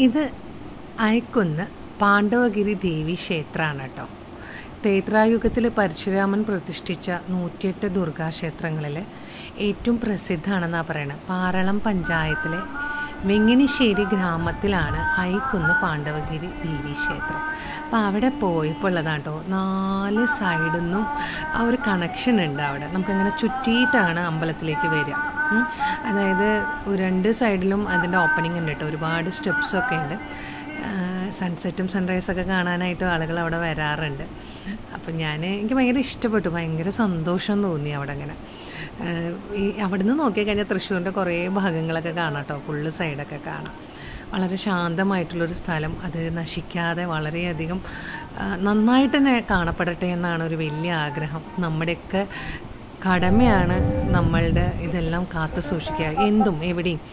ഇത് അയക്കുന്ന് പാണ്ഡവഗിരി ദേവി ക്ഷേത്രമാണ് കേട്ടോ തേത്രായുഗത്തിൽ പരശുരാമൻ പ്രതിഷ്ഠിച്ച നൂറ്റിയെട്ട് ദുർഗാക്ഷേത്രങ്ങളിൽ ഏറ്റവും പ്രസിദ്ധമാണെന്നാണ് പറയുന്നത് പാറളം പഞ്ചായത്തിലെ വെങ്ങിനിശ്ശേരി ഗ്രാമത്തിലാണ് അയക്കുന്ന് പാണ്ഡവഗിരി ദേവി ക്ഷേത്രം അപ്പോൾ അവിടെ പോയപ്പോൾ ഉള്ളതാണ് കേട്ടോ നാല് സൈഡിൽ നിന്നും ആ ഒരു കണക്ഷൻ ഉണ്ട് അവിടെ നമുക്കങ്ങനെ ചുറ്റിയിട്ടാണ് അമ്പലത്തിലേക്ക് വരിക ഉം. അതായത് ഒരു രണ്ട് സൈഡിലും അതിൻ്റെ ഓപ്പണിംഗ് ഉണ്ട് കേട്ടോ ഒരുപാട് സ്റ്റെപ്സൊക്കെ ഉണ്ട് സൺസെറ്റും സൺറൈസൊക്കെ കാണാനായിട്ട് ആളുകൾ അവിടെ വരാറുണ്ട് അപ്പം ഞാൻ എനിക്ക് ഭയങ്കര ഇഷ്ടപ്പെട്ടു ഭയങ്കര സന്തോഷം തോന്നി അവിടെ അങ്ങനെ ആഹ് ഈ അവിടെ നിന്ന് നോക്കിക്കഴിഞ്ഞാൽ തൃശ്ശൂരിൻ്റെ കുറേ ഭാഗങ്ങളൊക്കെ കാണാം കേട്ടോ ഫുള്ള് സൈഡൊക്കെ കാണാം വളരെ ശാന്തമായിട്ടുള്ളൊരു സ്ഥലം അത് നശിക്കാതെ വളരെയധികം ആ, നന്നായിട്ട് തന്നെ കാണപ്പെടട്ടെ എന്നാണ് ഒരു വലിയ ആഗ്രഹം നമ്മുടെയൊക്കെ കടമയാണ് നമ്മളുടെ ഇതെല്ലാം കാത്തു സൂക്ഷിക്കുക എന്തും എവിടെയും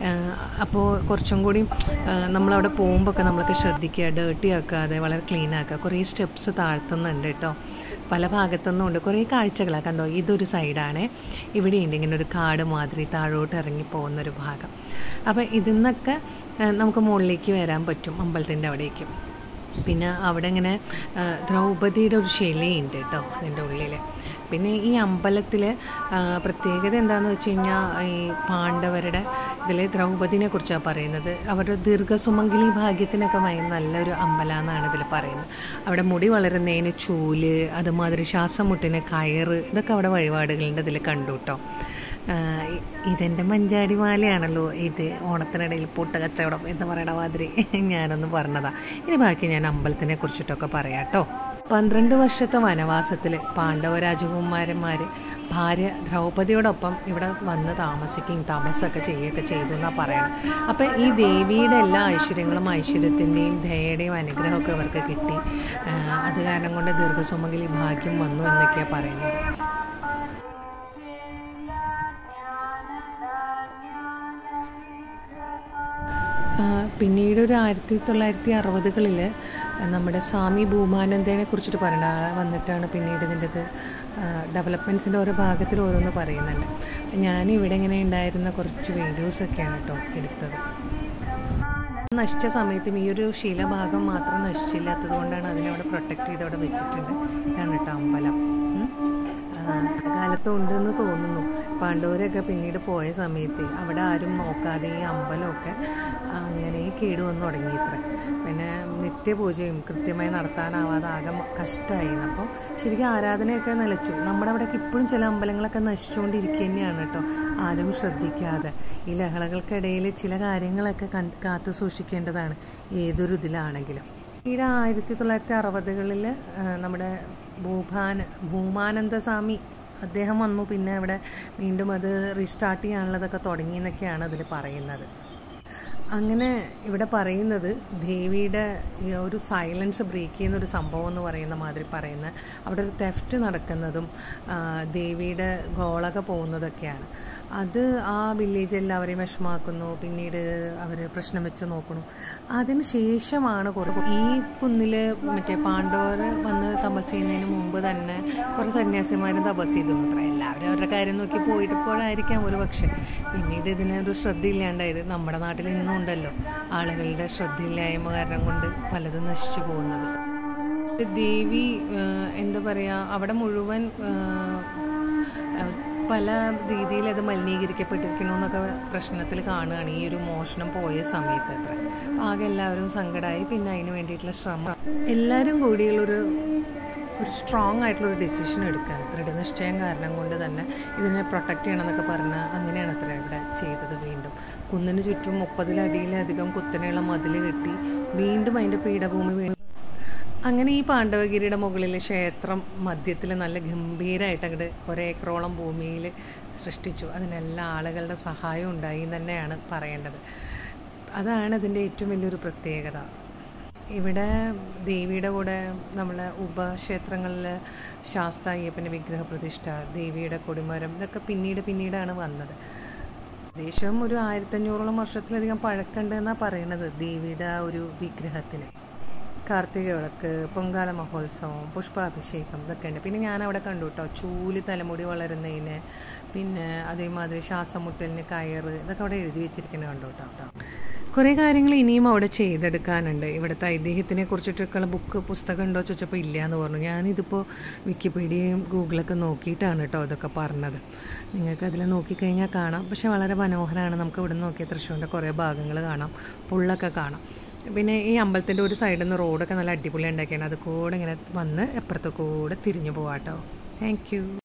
അപ്പോൾ കുറച്ചും കൂടി ആ, നമ്മളവിടെ പോകുമ്പോൾ നമ്മളൊക്കെ ശ്രദ്ധിക്കുക ഡേർട്ടി ആക്കാതെ വളരെ ക്ലീൻ ആക്കുക കുറേ സ്റ്റെപ്സ് താഴ്ത്തുന്നുണ്ട് കേട്ടോ പല ഭാഗത്തുനിന്നും ഉണ്ട് കുറേ കാഴ്ചകളാണ് കണ്ടോ ഇതൊരു സൈഡാണ് ഇവിടെയുണ്ട് ഇങ്ങനെ ഒരു കാട് മാതിരി താഴോട്ട് ഇറങ്ങി പോകുന്നൊരു ഭാഗം അപ്പോൾ ഇതിൽ നിന്നൊക്കെ ആ, നമുക്ക് മുകളിലേക്ക് വരാൻ പറ്റും അമ്പലത്തിൻ്റെ അവിടേക്കും പിന്നെ അവിടെ ഇങ്ങനെ ആ, ദ്രൗപദിയുടെ ഒരു ശിലയുണ്ട് കേട്ടോ അതിൻ്റെ ഉള്ളിൽ പിന്നെ ഈ അമ്പലത്തിൽ പ്രത്യേകത എന്താണെന്ന് വെച്ച് കഴിഞ്ഞാൽ ഈ പാണ്ഡവരുടെ ഇതിൽ ദ്രൗപദിനെ കുറിച്ചാണ് പറയുന്നത് അവരുടെ ദീർഘസുമംഗലി ഭാഗ്യത്തിനൊക്കെ ഭയ നല്ലൊരു അമ്പലമെന്നാണ് ഇതിൽ പറയുന്നത് അവിടെ മുടി വളരുന്നതിന് ചൂല് അതുമാതിരി ശ്വാസം മുട്ടിന് കയറ് ഇതൊക്കെ അവിടെ വഴിപാടുകളുണ്ട് ഇതിൽ കണ്ടു കേട്ടോ ആഹ് ഇ- ഇതെൻ്റെ മഞ്ചാടി മാലയാണല്ലോ ഇത് ഓണത്തിനിടയിൽ പൊട്ട കച്ചവടം എന്ന് പറയണ മാതിരി ഞാനൊന്ന് പറഞ്ഞതാ ഇനി ബാക്കി ഞാൻ അമ്പലത്തിനെ കുറിച്ചിട്ടൊക്കെ പറയാം കേട്ടോ പന്ത്രണ്ട് വർഷത്തെ വനവാസത്തിൽ പാണ്ഡവ രാജകുമാരന്മാർ ഭാര്യ ദ്രൗപദിയോടൊപ്പം ഇവിടെ വന്ന് താമസിക്കുകയും തപസ്സൊക്കെ ചെയ്യുകയൊക്കെ ചെയ്തു എന്നാണ് പറയണം അപ്പം ഈ ദേവിയുടെ എല്ലാ ഐശ്വര്യങ്ങളും ഐശ്വര്യത്തിൻ്റെയും ദയയുടെയും അനുഗ്രഹമൊക്കെ ഇവർക്ക് കിട്ടി ആഹ് അത് കാരണം കൊണ്ട് ദീർഘസുമംഗലി ഭാഗ്യം വന്നു എന്നൊക്കെയാണ് പറയുന്നത് ആ, പിന്നീട് ഒരു ആയിരത്തി തൊള്ളായിരത്തി അറുപതുകളിൽ നമ്മുടെ സ്വാമി ഭൂമാനന്ദനെ കുറിച്ചിട്ട് പറയേണ്ട ആളെ വന്നിട്ടാണ് പിന്നീട് ഇതിൻ്റെ ഇത് ഡെവലപ്മെൻറ്റ്സിൻ്റെ ഓരോ ഭാഗത്തിൽ ഓരോന്ന് പറയുന്നുണ്ട് ഞാൻ ഇവിടെ ഇങ്ങനെ ഉണ്ടായിരുന്ന കുറച്ച് വീഡിയോസൊക്കെയാണ് കേട്ടോ എടുത്തത് നശിച്ച സമയത്തും ഈ ഒരു ശിലഭാഗം മാത്രം നശിച്ചില്ലാത്തത് കൊണ്ടാണ് അതിനവിടെ പ്രൊട്ടക്ട് ചെയ്ത് അവിടെ വെച്ചിട്ടുണ്ട് ഇതാണ് കേട്ടോ അമ്പലം ഉം. ആ, കാലത്ത് ഉണ്ടെന്ന് തോന്നുന്നു പാണ്ഡവരൊക്കെ പിന്നീട് പോയ സമയത്ത് അവിടെ ആരും നോക്കാതെ ഈ അമ്പലമൊക്കെ അങ്ങനെ കേടുവന്ന് തുടങ്ങിയത്ര പിന്നെ നിത്യപൂജയും കൃത്യമായി നടത്താനാവാതെ ആകെ കഷ്ടമായി അപ്പോൾ ശരിക്കും ആരാധനയൊക്കെ നിലച്ചു നമ്മുടെ അവിടെയൊക്കെ ഇപ്പോഴും ചില അമ്പലങ്ങളൊക്കെ നശിച്ചുകൊണ്ടിരിക്കുക തന്നെയാണ് കേട്ടോ ആരും ശ്രദ്ധിക്കാതെ ഈ ലഹളകൾക്കിടയിൽ ചില കാര്യങ്ങളൊക്കെ കണ്ട് കാത്തു സൂക്ഷിക്കേണ്ടതാണ് ഏതൊരു ഇതിലാണെങ്കിലും ഈ ആയിരത്തി തൊള്ളായിരത്തി അറുപതുകളിൽ നമ്മുടെ ഭൂഭാന ഭൂമാനന്ദ സ്വാമി അദ്ദേഹം വന്നു പിന്നെ ഇവിടെ വീണ്ടും അത് റീസ്റ്റാർട്ട് ചെയ്യാനുള്ളതൊക്കെ തുടങ്ങി എന്നൊക്കെയാണ് അതിൽ പറയുന്നത് അങ്ങനെ ഇവിടെ പറയുന്നത് ദേവിയുടെ ഈ ഒരു സൈലൻസ് ബ്രേക്ക് ചെയ്യുന്ന ഒരു സംഭവം എന്ന് പറയുന്ന മാതിരി പറയുന്ന അവിടെ ഒരു തെഫ്റ്റ് നടക്കുന്നതും ആ, ദേവിയുടെ ഗോളക പോകുന്നതൊക്കെയാണ് അത് ആ വില്ലേജ് എല്ലാവരെയും വിഷമാക്കുന്നു പിന്നീട് അവർ പ്രശ്നം വെച്ച് നോക്കുന്നു അതിന് ശേഷമാണ് കുറേ ഈ കുന്നിൽ മറ്റേ പാണ്ഡവർ വന്ന് തപസ് ചെയ്യുന്നതിന് മുമ്പ് തന്നെ കുറേ സന്യാസിമാരും തപസ് ചെയ്തു അത്ര എല്ലാവരും അവരുടെ കാര്യം നോക്കി പോയിട്ടപ്പോഴായിരിക്കാം ഒരു പക്ഷേ പിന്നീട് ഇതിനൊരു ശ്രദ്ധയില്ലാണ്ടായത് നമ്മുടെ നാട്ടിൽ ഇന്നും ഉണ്ടല്ലോ ആളുകളുടെ ശ്രദ്ധയില്ലായ്മ കാരണം കൊണ്ട് പലതും നശിച്ചു പോകുന്നത് ദേവി ആ, എന്താ പറയുക അവിടെ മുഴുവൻ ആ, ആ, പല രീതിയിൽ അത് മലിനീകരിക്കപ്പെട്ടിരിക്കുന്നു എന്നൊക്കെ പ്രശ്നത്തിൽ കാണുകയാണ് ഈ ഒരു മോഷണം പോയ സമയത്ത് അത്ര അപ്പം ആകെ എല്ലാവരും സങ്കടമായി പിന്നെ അതിന് വേണ്ടിയിട്ടുള്ള ശ്രമം എല്ലാവരും കൂടിയുള്ളൊരു ഒരു സ്ട്രോങ് ആയിട്ടുള്ള ഒരു ഡിസിഷൻ എടുക്കാൻ ദൃഢനിശ്ചയം കാരണം കൊണ്ട് തന്നെ ഇതിനെ പ്രൊട്ടക്റ്റ് ചെയ്യണം എന്നൊക്കെ പറഞ്ഞ് അങ്ങനെയാണ് അത്ര ഇവിടെ ചെയ്തത് വീണ്ടും കുന്നിന് ചുറ്റും മുപ്പതിലടിയിലധികം കുത്തനെയുള്ള മതിൽ കെട്ടി വീണ്ടും അതിൻ്റെ പീഠഭൂമി വീണ്ടും അങ്ങനെ ഈ പാണ്ഡവഗിരിയുടെ മുകളിൽ ക്ഷേത്രം മധ്യത്തിൽ നല്ല ഗംഭീരമായിട്ട് അങ്ങോട്ട് ഒരേക്കറോളം ഭൂമിയിൽ സൃഷ്ടിച്ചു അതിനെല്ലാ ആളുകളുടെ സഹായം ഉണ്ടായി എന്ന് തന്നെയാണ് പറയേണ്ടത് അതാണ് ഇതിൻ്റെ ഏറ്റവും വലിയൊരു പ്രത്യേകത ഇവിടെ ദേവിയുടെ കൂടെ നമ്മളെ ഉപക്ഷേത്രങ്ങളിൽ ശാസ്ത്ര അയ്യപ്പൻ്റെ വിഗ്രഹ പ്രതിഷ്ഠ ദേവിയുടെ കൊടിമരം ഇതൊക്കെ പിന്നീട് പിന്നീടാണ് വന്നത് ഏകദേശം ഒരു ആയിരത്തഞ്ഞൂറോളം വർഷത്തിലധികം പഴക്കമുണ്ട് എന്നാണ് പറയുന്നത് ദേവിയുടെ ആ ഒരു വിഗ്രഹത്തിന് കാർത്തിക വിളക്ക് പൊങ്കാല മഹോത്സവം പുഷ്പാഭിഷേകം ഇതൊക്കെ ഉണ്ട് പിന്നെ ഞാൻ അവിടെ കണ്ടു കേട്ടോ ചൂല് തലമുടി വളരുന്നതിന് പിന്നെ അതേമാതിരി ശ്വാസം മുട്ടലിന് കയറ് ഇതൊക്കെ അവിടെ എഴുതി വെച്ചിരിക്കുന്നത് കണ്ടു കേട്ടോ കേട്ടോ കുറേ കാര്യങ്ങൾ ഇനിയും അവിടെ ചെയ്തെടുക്കാനുണ്ട് ഇവിടുത്തെ ഐതിഹ്യത്തിനെ കുറിച്ചിട്ടൊക്കെയുള്ള ബുക്ക് പുസ്തകം ഉണ്ടോ ചോദിച്ചപ്പോൾ ഇല്ല എന്ന് പറഞ്ഞു ഞാനിതിപ്പോൾ വിക്കിപീഡിയയും ഗൂഗിളൊക്കെ നോക്കിയിട്ടാണ് കേട്ടോ ഇതൊക്കെ പറഞ്ഞത് നിങ്ങൾക്ക് അതിൽ നോക്കിക്കഴിഞ്ഞാൽ കാണാം പക്ഷേ വളരെ മനോഹരമാണ് നമുക്ക് ഇവിടെ നോക്കിയാൽ തൃശ്ശൂരിൻ്റെ കുറേ ഭാഗങ്ങൾ കാണാം പുള്ളൊക്കെ കാണാം പിന്നെ ഈ അമ്പലത്തിൻ്റെ ഒരു സൈഡിൽ നിന്ന് റോഡൊക്കെ നല്ല അടിപൊളി ഉണ്ടാക്കിയാണ് അത് കൂടെ ഇങ്ങനെ വന്ന് അപ്പുറത്ത് കൂടെ തിരിഞ്ഞു പോവാട്ടോ താങ്ക് യു